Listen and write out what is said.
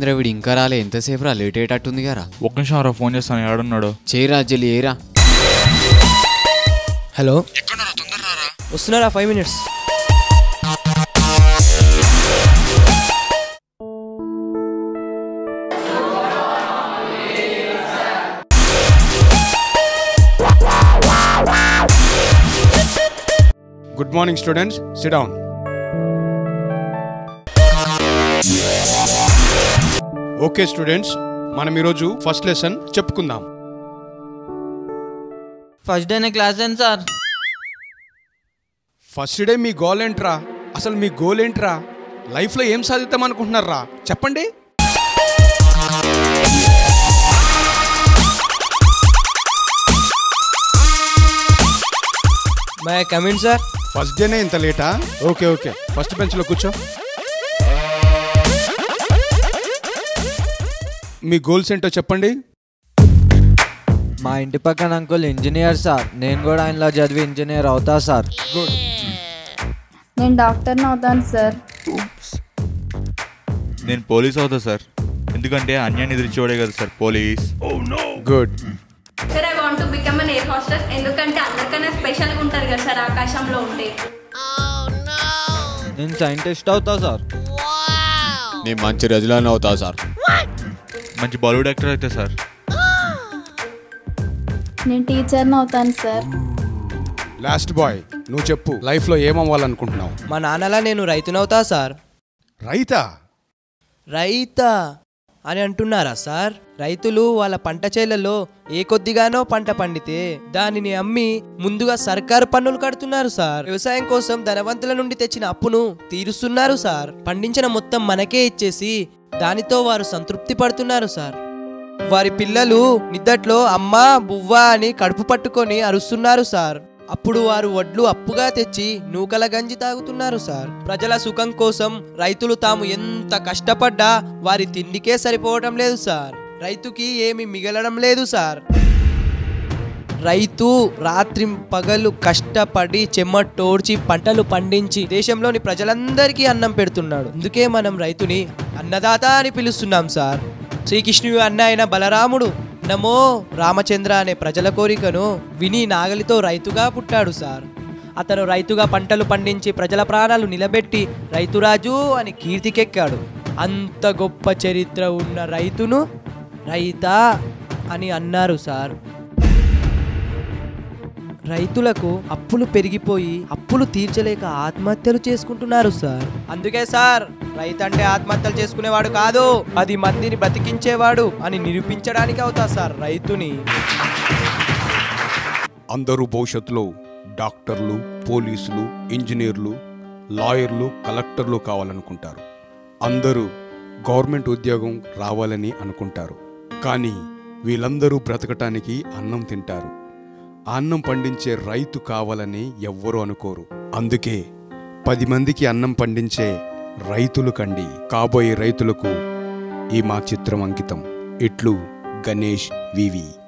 ఏంద్రా వీడు ఇంకా రాలే ఎంతసేపు రా లేట్ అయ్యేటట్టుంది కదా ఒక్క నిమిషం రా ఫోన్ చేస్తాను ఏడున్నాడు చేయరా జల్లి ఏరా హలో వస్తున్నారా five minutes good morning students sit down okay students మనం ఈరోజు ఫస్ట్ లెసన్ చెప్పుకుందాం ఫస్ట్ డేనే క్లాస్ ఏంటి సార్ ఫస్ట్ డే మీ గోల్ ఏంట్రా అసలు మీ గోల్ ఏంట్రా లైఫ్లో ఏం సాధిద్దాం అనుకుంటున్నారా చెప్పండి మై కమిన్ సార్ ఫస్ట్ డేనే ఇంత లేటా ఓకే ఓకే ఫస్ట్ బెంచ్లో కూర్చో మీ గోల్స్ ఏంటో చెప్పండి మా ఇంటి పక్కన అంకుల్ ఇంజనీర్ సార్ నేను కూడా ఆయనలో చదివి ఇంజనీర్ అవుతా సార్ గుడ్ నేను డాక్టర్ని అవుతాను సార్ నేను పోలీస్ అవుతా సార్ ఎందుకంటే అన్యాన్ని ఎదిరించేవాడే కదా sir police good sir I want to become an air hostess ఎందుకంటే అందరికన్నా స్పెషల్గా ఉంటుంది కదా సార్ ఆకాశంలో ఉంటే నేను సైంటిస్ట్ అవుతా సార్ నేను మంచి రజులను అవుతా సార్ మంచి బాలీవుడ్ యాక్టర్ అయితే సార్ నేను టీచర్ని అవుతాను సార్ లాస్ట్ బాయ్ నువ్వు చెప్పు లైఫ్లో ఏమవ్వాలనుకుంటున్నావు మా నాన్నలా నేను రైతునవుతా సార్ రైతా రైతా అని అంటున్నారా సార్ రైతులు వాళ్ళ పంట చేలలో ఏ కొద్దిగానో పంట పండితే దానిని అమ్మి ముందుగా సర్కారు పన్నులు కడుతున్నారు సార్ వ్యవసాయం కోసం ధనవంతుల నుండి తెచ్చిన అప్పును తీరుస్తున్నారు సార్ పండించిన మొత్తం మనకే ఇచ్చేసి దానితో వారు సంతృప్తి పడుతున్నారు సార్ వారి పిల్లలు నిద్దట్లో అమ్మా బువ్వా అని కడుపు పట్టుకొని అరుస్తున్నారు సార్ అప్పుడు వారు వడ్లు అప్పుగా తెచ్చి నూకల గంజి తాగుతున్నారు సార్ ప్రజల సుఖం కోసం రైతులు తాము ఎంత కష్టపడ్డా వారి తిండికే సరిపోవటం లేదు సార్ రైతుకి ఏమి మిగలడం లేదు సార్ రైతు రాత్రి పగలు కష్టపడి చెమటోడ్చి పంటలు పండించి దేశంలోని ప్రజలందరికీ అన్నం పెడుతున్నాడు అందుకే మనం రైతుని అన్నదాత అని పిలుస్తున్నాం సార్ శ్రీకృష్ణుడు అన్న అయిన బలరాముడు నమో రామచంద్ర అనే ప్రజల కోరికను విని నాగలితో రైతుగా పుట్టాడు సార్ అతను రైతుగా పంటలు పండించి ప్రజల ప్రాణాలు నిలబెట్టి రైతురాజు అని కీర్తికెక్కాడు అంత గొప్ప చరిత్ర ఉన్న రైతును రైతా అని అన్నారు సార్ రైతులకు అప్పులు పెరిగిపోయి అప్పులు తీర్చలేక ఆత్మహత్యలు చేసుకుంటున్నారు సార్ అందుకే సార్ రైతు అంటే ఆత్మహత్యలు చేసుకునేవాడు కాదు పది మందిని బ్రతికించేవాడు అని నిరూపించడానికి అవుతా సార్ రైతుని అందరూ భవిష్యత్తులో డాక్టర్లు పోలీసులు ఇంజనీర్లు లాయర్లు కలెక్టర్లు కావాలనుకుంటారు అందరూ గవర్నమెంట్ ఉద్యోగం రావాలని అనుకుంటారు కానీ వీళ్ళందరూ బ్రతకటానికి అన్నం తింటారు ఆ అన్నం పండించే రైతు కావాలని ఎవ్వరూ అనుకోరు అందుకే పది మందికి అన్నం పండించే రైతులు కండి కాబోయే రైతులకు ఈ మా చిత్రం అంకితం ఇట్లు గణేష్ వివి